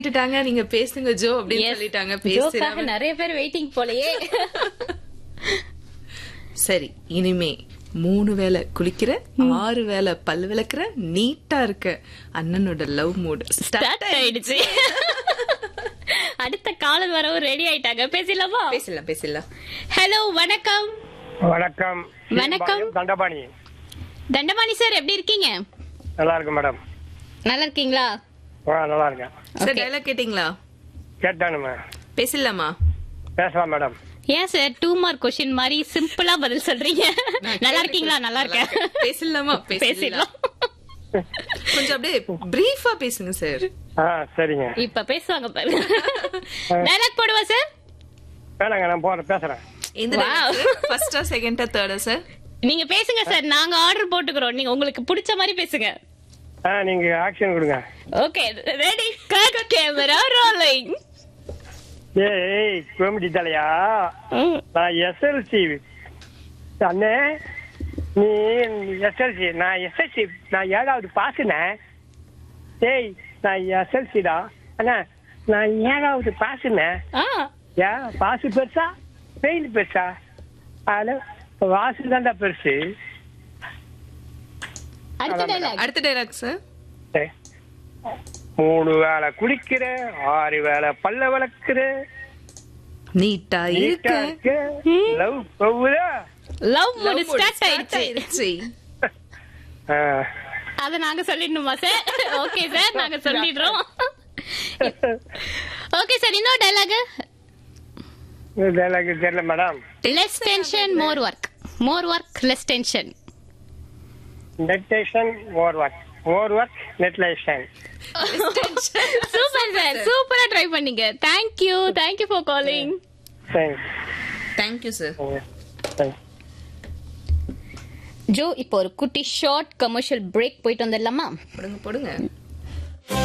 விட்டுட்டாங்க நீங்க பேசுங்க ஜோ அப்படின்னு Yes. சொல்லிட்டாங்க ஜோக்காக பேசுறாங்க நிறைய பேர் வெயிட்டிங் போலயே சரி இனிமே மூணு வேளை குளிக்கிற ஆறு வேளை பல் விளக்குற நீட்டா இருக்க அண்ணனோட லவ் மூட் ஸ்டார்ட் ஆயிடுச்சு அடுத்த காலர் வரவும் ரெடி ஆயிட்டாங்க பேசலாமா பேசலாம் பேசலாம் ஹலோ வணக்கம் வணக்கம் வணக்கம். தண்டபாணி தண்டபாணி சார் எப்படி இருக்கீங்க நல்லா இருக்கு மேடம் நல்லா இருக்கீங்களா ஆ நல்லா இருக்கேன் சார் Okay. டைலாக் கேட்டீங்களா கேட்டானுமே பேசலாமா பேசலாம் மேடம் ஏன் சார் டூ மார்க் கொஸ்டின் மாதிரி சிம்பிளா பதில் சொல்றீங்க நல்லா இருக்கீங்களா நல்லா இருக்கேன் பேசலாமா பேசலாம் பேசிடலாம் கொஞ்சம் அப்படியே பிரீஃபா பேசுங்க சார் ஆ சரிங்க இப்ப பேசுவாங்க பாரு டைலாக் போடுவா சார் வேணாங்க நான் போறேன் பேசுறேன் எந்த Wow. ஃபர்ஸ்டா செகண்டா தேர்டா சார் நீங்க பேசுங்க சார் நாங்க ஆர்டர் போட்டுக்கிறோம் நீங்க உங்களுக்கு பிடிச்ச மாதிரி பேசுங்க ஆ நீங்க ஆக்ஷன் கொடுங்க okay ready cut camera rolling ஏய் கோமிடி தலையா நான் எஸ்எல்சி அண்ணே நீ எஸ்எல்சி நான் எஸ்எல்சி நான் ஏழாவது பாசுனேன் ஏய் நான் எஸ்எல்சிடா அண்ணா நான் ஏழாவது பாசுனேன் ஆ ஏன் பாசு பெருசா பெயில் பெருசா அதில் வாசு தான்டா பெருசு அடுத்த டைலாக் அடுத்த டைலாக் சார் சரி. மூணு வேளை குளிக்கிற ஆறு வேளை பல்ல விளக்குற நீட்டா இருக்க நீட்டா இருக்க லவ் போகுதா love Love mood mood start start ஆயிடுச்சு ஆயிடுச்சு ஆ, அத நாங்க சொல்லிடணுமா சார் ஓகே சார் நாங்க சொல்லிடுறோம் ஓகே சார் இன்னொரு டைலாக் இது எனக்கு தெரியல madam less tension more work more work less tension நெட்டேஷன் ஓர் ஒர்க் ஓர் ஒர்க் நெட்லேஷன் சூப்பர் சார் சூப்பரா ட்ரை பண்ணீங்க thank you thank you for calling thanks thank you sir thanks ஜோ இப்போ ஒரு குட்டி ஷார்ட் கமர்ஷியல் பிரேக் போயிட்டு வந்துடலாமா போடுங்க போடுங்க